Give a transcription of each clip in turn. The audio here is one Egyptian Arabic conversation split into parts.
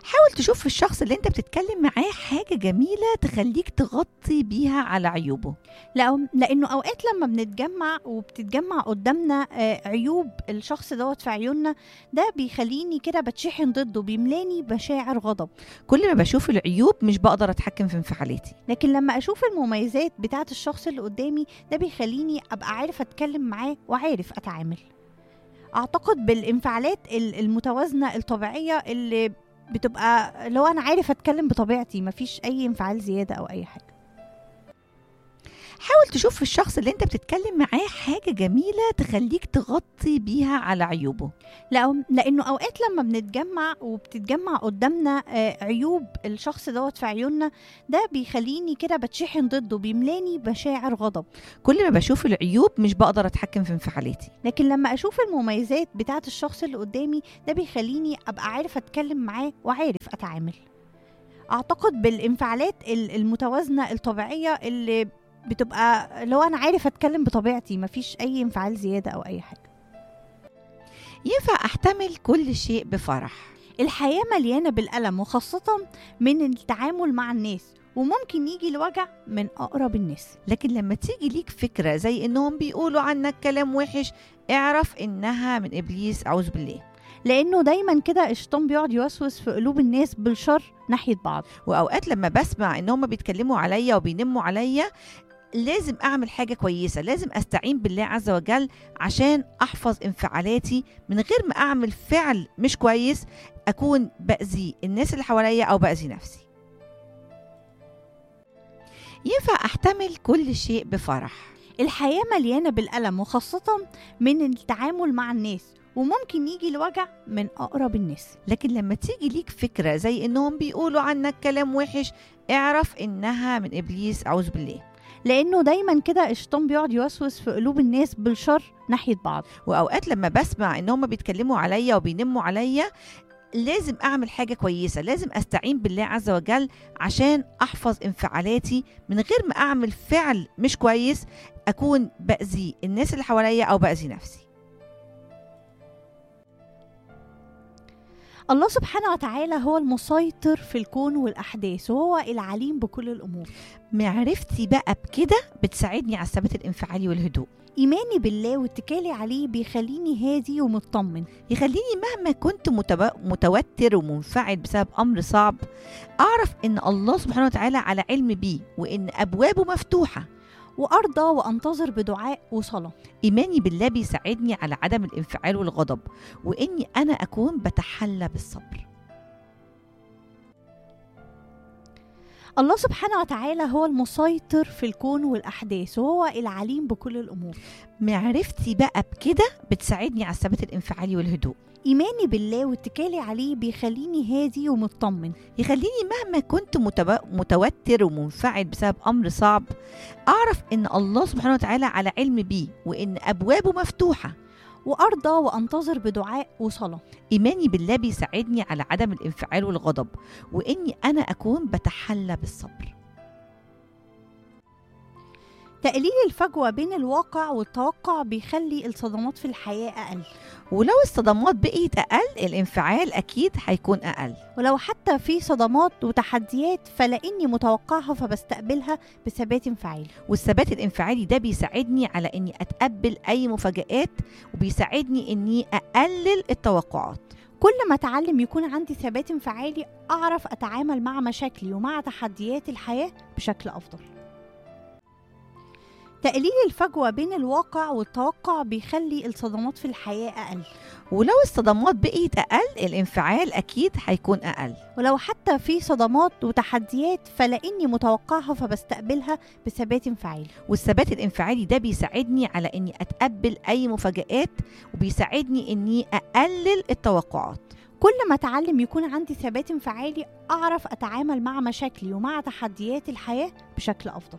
حاول تشوف في الشخص اللي انت بتتكلم معاه حاجة جميلة تخليك تغطي بيها على عيوبه لا لانه اوقات لما بنتجمع وبتتجمع قدامنا آه، عيوب الشخص دوت في عيوننا ده بيخليني كده بتشحن ضده بيملاني مشاعر غضب كل ما بشوف العيوب مش بقدر اتحكم في انفعالاتي لكن لما اشوف المميزات بتاعه الشخص اللي قدامي ده بيخليني ابقى عارف اتكلم معاه وعارف اتعامل اعتقد بالانفعالات ال- المتوازنه الطبيعيه اللي بتبقى لو انا عارف اتكلم بطبيعتي مفيش اي انفعال زياده او اي حاجه حاول تشوف في الشخص اللي انت بتتكلم معاه حاجة جميلة تخليك تغطي بيها على عيوبه لا لانه اوقات لما بنتجمع وبتتجمع قدامنا آه، عيوب الشخص دوت في عيوننا ده بيخليني كده بتشحن ضده بيملاني مشاعر غضب كل ما بشوف العيوب مش بقدر اتحكم في انفعالاتي لكن لما اشوف المميزات بتاعه الشخص اللي قدامي ده بيخليني ابقى عارف اتكلم معاه وعارف اتعامل اعتقد بالانفعالات ال- المتوازنه الطبيعيه اللي بتبقى لو انا عارف اتكلم بطبيعتي مفيش اي انفعال زياده او اي حاجه ينفع احتمل كل شيء بفرح الحياه مليانه بالالم وخاصه من التعامل مع الناس وممكن يجي الوجع من اقرب الناس لكن لما تيجي ليك فكرة زي انهم بيقولوا عنك كلام وحش اعرف انها من ابليس اعوذ بالله لانه دايما كده الشيطان بيقعد يوسوس في قلوب الناس بالشر ناحيه بعض واوقات لما بسمع ان هم بيتكلموا عليا وبينموا عليا لازم اعمل حاجه كويسه لازم استعين بالله عز وجل عشان احفظ انفعالاتي من غير ما اعمل فعل مش كويس اكون باذي الناس اللي حواليا او باذي نفسي ينفع احتمل كل شيء بفرح الحياة مليانة بالألم وخاصة من التعامل مع الناس وممكن يجي الوجع من أقرب الناس لكن لما تيجي ليك فكره زي انهم بيقولوا عنك كلام وحش اعرف انها من ابليس اعوذ بالله لأنه دايما كده الشيطان بيقعد يوسوس في قلوب الناس بالشر ناحية بعض واوقات لما بسمع ان هم بيتكلموا عليا وبينموا عليا لازم اعمل حاجه كويسه لازم استعين بالله عز وجل عشان احفظ انفعالاتي من غير ما اعمل فعل مش كويس اكون باذي الناس اللي حواليا او باذي نفسي الله سبحانه وتعالى هو المسيطر في الكون والأحداث وهو العليم بكل الأمور معرفتي بقى بكده بتساعدني على الثبات الانفعالي والهدوء إيماني بالله واتكالي عليه بيخليني هادي ومطمن يخليني مهما كنت متب- متوتر ومنفعل بسبب امر صعب اعرف ان الله سبحانه وتعالى على علم بيه وان ابوابه مفتوحه وأرضى وأنتظر بدعاء وصلاة ايماني بالله بيساعدني على عدم الانفعال والغضب واني انا اكون بتحلى بالصبر الله سبحانه وتعالى هو المسيطر في الكون والأحداث وهو العليم بكل الأمور معرفتي بقى بكده بتساعدني على الثبات الانفعالي والهدوء إيماني بالله واتكالي عليه بيخليني هادي ومطمن يخليني مهما كنت متب- متوتر ومنفعل بسبب امر صعب اعرف ان الله سبحانه وتعالى على علم بيه وان ابوابه مفتوحه وأرضى وأنتظر بدعاء وصلاة ايماني بالله بيساعدني على عدم الانفعال والغضب واني انا اكون بتحلى بالصبر تقليل الفجوة بين الواقع والتوقع بيخلي الصدمات في الحياة أقل ولو الصدمات بقيت اقل الانفعال اكيد هيكون اقل ولو حتى في صدمات وتحديات فلاني متوقعها فبستقبلها بثبات انفعالي والثبات الانفعالي ده بيساعدني على اني اتقبل اي مفاجآت وبيساعدني اني اقلل التوقعات كل ما اتعلم يكون عندي ثبات انفعالي اعرف اتعامل مع مشاكلي ومع تحديات الحياه بشكل افضل تقليل الفجوه بين الواقع والتوقع بيخلي الصدمات في الحياه اقل ولو الصدمات بقيت اقل الانفعال اكيد هيكون اقل ولو حتى في صدمات وتحديات فلاني متوقعها فبستقبلها بثبات انفعالي والثبات الانفعالي ده بيساعدني على اني اتقبل اي مفاجآت وبيساعدني اني اقلل التوقعات كل ما اتعلم يكون عندي ثبات انفعالي اعرف اتعامل مع مشاكلي ومع تحديات الحياه بشكل افضل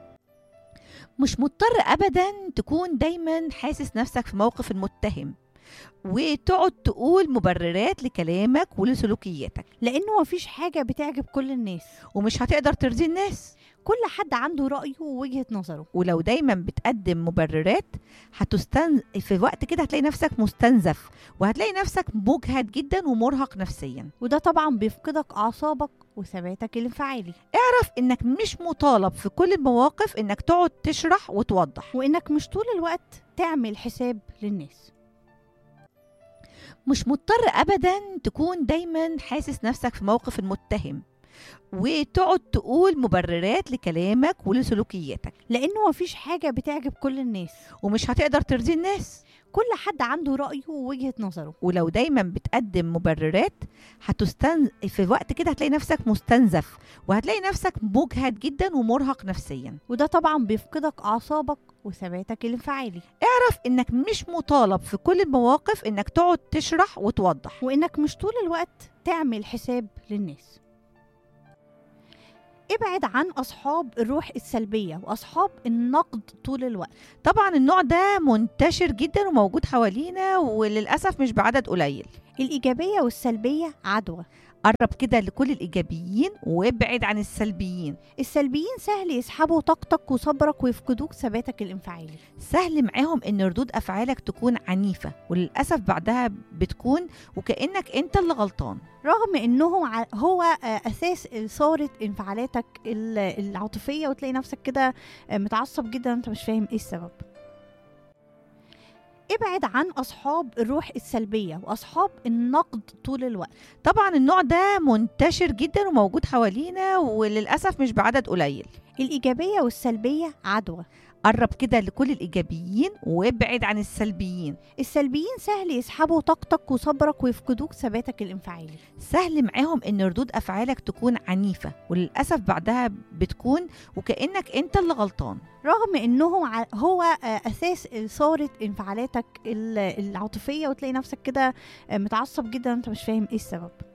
مش مضطر ابدا تكون دايما حاسس نفسك في موقف المتهم وتقعد تقول مبررات لكلامك ولسلوكياتك لانه مفيش حاجه بتعجب كل الناس ومش هتقدر ترضي الناس كل حد عنده رايه ووجهه نظره ولو دايما بتقدم مبررات هتستن في وقت كده هتلاقي نفسك مستنزف وهتلاقي نفسك مجهد جدا ومرهق نفسيا وده طبعا بيفقدك اعصابك وثباتك الانفعالي اعرف انك مش مطالب في كل المواقف انك تقعد تشرح وتوضح وانك مش طول الوقت تعمل حساب للناس مش مضطر ابدا تكون دايما حاسس نفسك في موقف المتهم وتقعد تقول مبررات لكلامك ولسلوكياتك لانه مفيش حاجه بتعجب كل الناس ومش هتقدر ترضي الناس كل حد عنده رايه ووجهه نظره ولو دايما بتقدم مبررات هتستن في وقت كده هتلاقي نفسك مستنزف وهتلاقي نفسك مجهد جدا ومرهق نفسيا وده طبعا بيفقدك اعصابك وثباتك الانفعالي اعرف انك مش مطالب في كل المواقف انك تقعد تشرح وتوضح وانك مش طول الوقت تعمل حساب للناس ابعد عن اصحاب الروح السلبيه واصحاب النقد طول الوقت طبعا النوع ده منتشر جدا وموجود حوالينا وللاسف مش بعدد قليل الايجابيه والسلبيه عدوى قرب كده لكل الايجابيين وابعد عن السلبيين السلبيين سهل يسحبوا طاقتك وصبرك ويفقدوك ثباتك الانفعالي سهل معاهم ان ردود افعالك تكون عنيفه وللاسف بعدها بتكون وكانك انت اللي غلطان رغم انهم ع- هو آه، اساس اثاره انفعالاتك ال- العاطفيه وتلاقي نفسك كده آه، متعصب جدا انت مش فاهم ايه السبب ابعد عن اصحاب الروح السلبيه واصحاب النقد طول الوقت طبعا النوع ده منتشر جدا وموجود حوالينا وللاسف مش بعدد قليل الايجابيه والسلبيه عدوى قرب كده لكل الايجابيين وابعد عن السلبيين السلبيين سهل يسحبوا طاقتك وصبرك ويفقدوك ثباتك الانفعالي سهل معاهم ان ردود افعالك تكون عنيفه وللاسف بعدها بتكون وكانك انت اللي غلطان رغم انهم ع- هو آه، اساس اثاره انفعالاتك ال- العاطفيه وتلاقي نفسك كده آه، متعصب جدا انت مش فاهم ايه السبب